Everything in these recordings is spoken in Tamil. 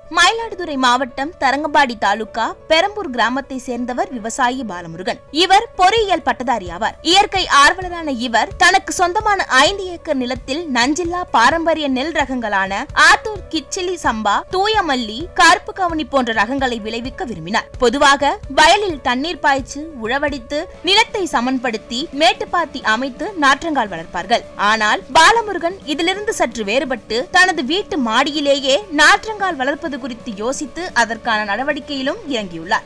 மயிலாடுதுறை மாவட்டம் தரங்கம்பாடி தாலுகா பெரம்பூர் கிராமத்தை சேர்ந்தவர் விவசாயி பாலமுருகன் இவர் பொறியியல் பட்டதாரி ஆவார் இயற்கை ஆர்வலரான இவர் தனக்கு சொந்தமான ஐந்து ஏக்கர் நிலத்தில் நஞ்சில்லா பாரம்பரிய நெல் ரகங்களான ஆத்தூர் கிச்சிலி சம்பா தூயமல்லி கருப்பு கவுனி போன்ற ரகங்களை விளைவிக்க விரும்பினார் பொதுவாக வயலில் தண்ணீர் பாய்ச்சு உழவடித்து நிலத்தை சமன்படுத்தி மேட்டுப்பாத்தி அமைத்து நாற்றங்கால் வளர்ப்பார்கள் ஆனால் பாலமுருகன் இதிலிருந்து சற்று வேறுபட்டு தனது வீட்டு மாடியிலேயே நாற்றங்கால் வளர்ப்பது குறித்து யோசித்து அதற்கான நடவடிக்கையிலும் இறங்கியுள்ளார்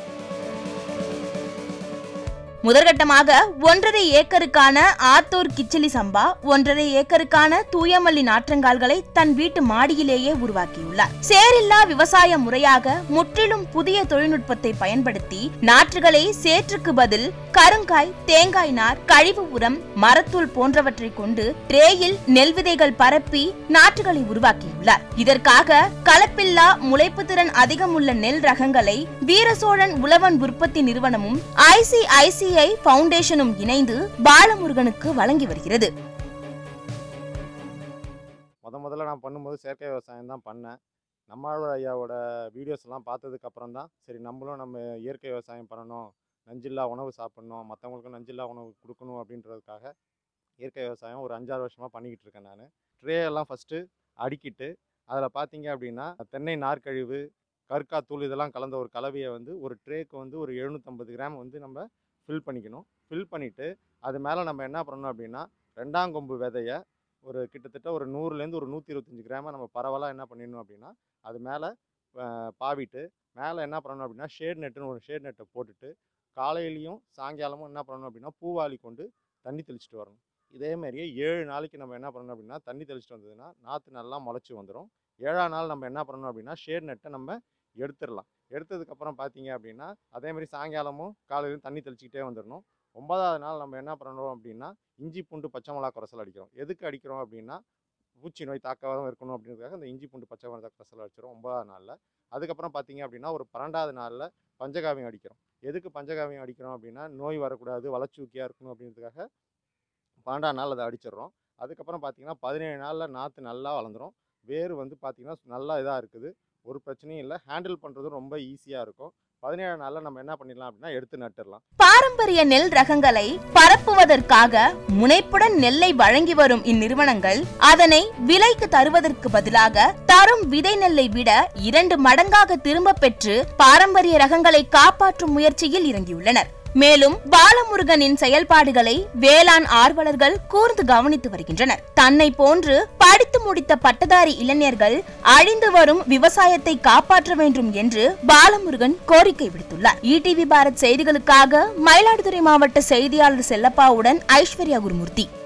முதற்கட்டமாக ஒன்றரை ஏக்கருக்கான ஆத்தூர் கிச்சிலி சம்பா ஒன்றரை ஏக்கருக்கான தூயமல்லி நாற்றங்கால்களை தன் வீட்டு மாடியிலேயே உருவாக்கியுள்ளார் சேரில்லா விவசாய முறையாக முற்றிலும் புதிய தொழில்நுட்பத்தை பயன்படுத்தி நாற்றுகளை சேற்றுக்கு பதில் கருங்காய் தேங்காய் நார் கழிவு உரம் மரத்தூள் போன்றவற்றை கொண்டு ட்ரேயில் நெல் விதைகள் பரப்பி நாற்றுகளை உருவாக்கியுள்ளார் இதற்காக கலப்பில்லா முளைப்பு திறன் அதிகம் உள்ள நெல் ரகங்களை வீரசோழன் உழவன் உற்பத்தி நிறுவனமும் ஐசிஐசிஐ பவுண்டேஷனும் இணைந்து பாலமுருகனுக்கு வழங்கி வருகிறது முத முதல்ல நான் பண்ணும்போது செயற்கை விவசாயம் தான் பண்ணேன் நம்மளோட ஐயாவோட வீடியோஸ் எல்லாம் பார்த்ததுக்கு அப்புறம் தான் சரி நம்மளும் நம்ம இயற்கை விவசாயம் பண்ணணும் நஞ்சில்லா உணவு சாப்பிடணும் மற்றவங்களுக்கும் நஞ்சில்லா உணவு கொடுக்கணும் அப்படின்றதுக்காக இயற்கை விவசாயம் ஒரு அஞ்சாறு வருஷமாக பண்ணிக்கிட்டு இருக்கேன் நான் ட்ரே எல்லாம் ஃபஸ்ட்டு அடுக்கிட்டு அதில் பார்த்தீங்க அப்படின்னா தென்னை நார்க்கழிவு கற்காத்தூள் இதெல்லாம் கலந்த ஒரு கலவையை வந்து ஒரு ட்ரேக்கு வந்து ஒரு எழுநூற்றம்பது கிராம் வந்து நம்ம ஃபில் பண்ணிக்கணும் ஃபில் பண்ணிவிட்டு அது மேலே நம்ம என்ன பண்ணணும் அப்படின்னா ரெண்டாங்கொம்பு விதையை ஒரு கிட்டத்தட்ட ஒரு நூறுலேருந்து ஒரு நூற்றி இருபத்தஞ்சி கிராமை நம்ம பரவலாக என்ன பண்ணிடணும் அப்படின்னா அது மேலே பாவிட்டு மேலே என்ன பண்ணணும் அப்படின்னா ஷேட் நெட்டுன்னு ஒரு ஷேட் நெட்டை போட்டுட்டு காலையிலையும் சாயங்காலமும் என்ன பண்ணணும் அப்படின்னா பூவாளி கொண்டு தண்ணி தெளிச்சிட்டு வரணும் இதே மாதிரியே ஏழு நாளைக்கு நம்ம என்ன பண்ணணும் அப்படின்னா தண்ணி தெளிச்சிட்டு வந்ததுன்னா நாற்று நல்லா முளைச்சி வந்துடும் ஏழாம் நாள் நம்ம என்ன பண்ணணும் அப்படின்னா ஷேட் நெட்டை நம்ம எடுத்துடலாம் எடுத்ததுக்கப்புறம் பார்த்தீங்க அப்படின்னா அதே மாதிரி சாயங்காலமும் காலையிலும் தண்ணி தெளிச்சிக்கிட்டே வந்துடணும் ஒன்பதாவது நாள் நம்ம என்ன பண்ணணும் அப்படின்னா இஞ்சி பூண்டு பச்சை மிளகா குரசல் அடிக்கிறோம் எதுக்கு அடிக்கிறோம் அப்படின்னா பூச்சி நோய் தாக்காம இருக்கணும் அப்படின்றதுக்காக இந்த இஞ்சி பூண்டு பச்சை மிளகா குரசல் அடிச்சிடும் ஒன்பதாவது நாளில் அதுக்கப்புறம் பார்த்தீங்க அப்படின்னா ஒரு பன்னெண்டாவது நாளில் பஞ்சகாவியம் அடிக்கிறோம் எதுக்கு பஞ்சகாவியம் அடிக்கிறோம் அப்படின்னா நோய் வரக்கூடாது வளர்ச்சியூக்கியாக இருக்கணும் அப்படின்றதுக்காக பன்னெண்டாம் நாள் அதை அடிச்சிடுறோம் அதுக்கப்புறம் பார்த்தீங்கன்னா பதினேழு நாளில் நாற்று நல்லா வளர்ந்துரும் வேர் வந்து பார்த்தீங்கன்னா நல்லா இதாக இருக்குது ஒரு பிரச்சனையும் இல்லை ஹேண்டில் பண்ணுறதும் ரொம்ப ஈஸியாக இருக்கும் பதினேழு நாளில் நம்ம என்ன பண்ணிடலாம் அப்படின்னா எடுத்து நட்டுடலாம் பாரம்பரிய நெல் ரகங்களை பரப்புவதற்காக முனைப்புடன் நெல்லை வழங்கி வரும் இந்நிறுவனங்கள் அதனை விலைக்கு தருவதற்கு பதிலாக தரும் விதை நெல்லை விட இரண்டு மடங்காக திரும்ப பெற்று பாரம்பரிய ரகங்களை காப்பாற்றும் முயற்சியில் இறங்கியுள்ளனர் மேலும் பாலமுருகனின் செயல்பாடுகளை வேளாண் ஆர்வலர்கள் கூர்ந்து கவனித்து வருகின்றனர் தன்னை போன்று படித்து முடித்த பட்டதாரி இளைஞர்கள் அழிந்து வரும் விவசாயத்தை காப்பாற்ற வேண்டும் என்று பாலமுருகன் கோரிக்கை விடுத்துள்ளார் இடிவி பாரத் செய்திகளுக்காக மயிலாடுதுறை மாவட்ட செய்தியாளர் செல்லப்பாவுடன் ஐஸ்வர்யா குருமூர்த்தி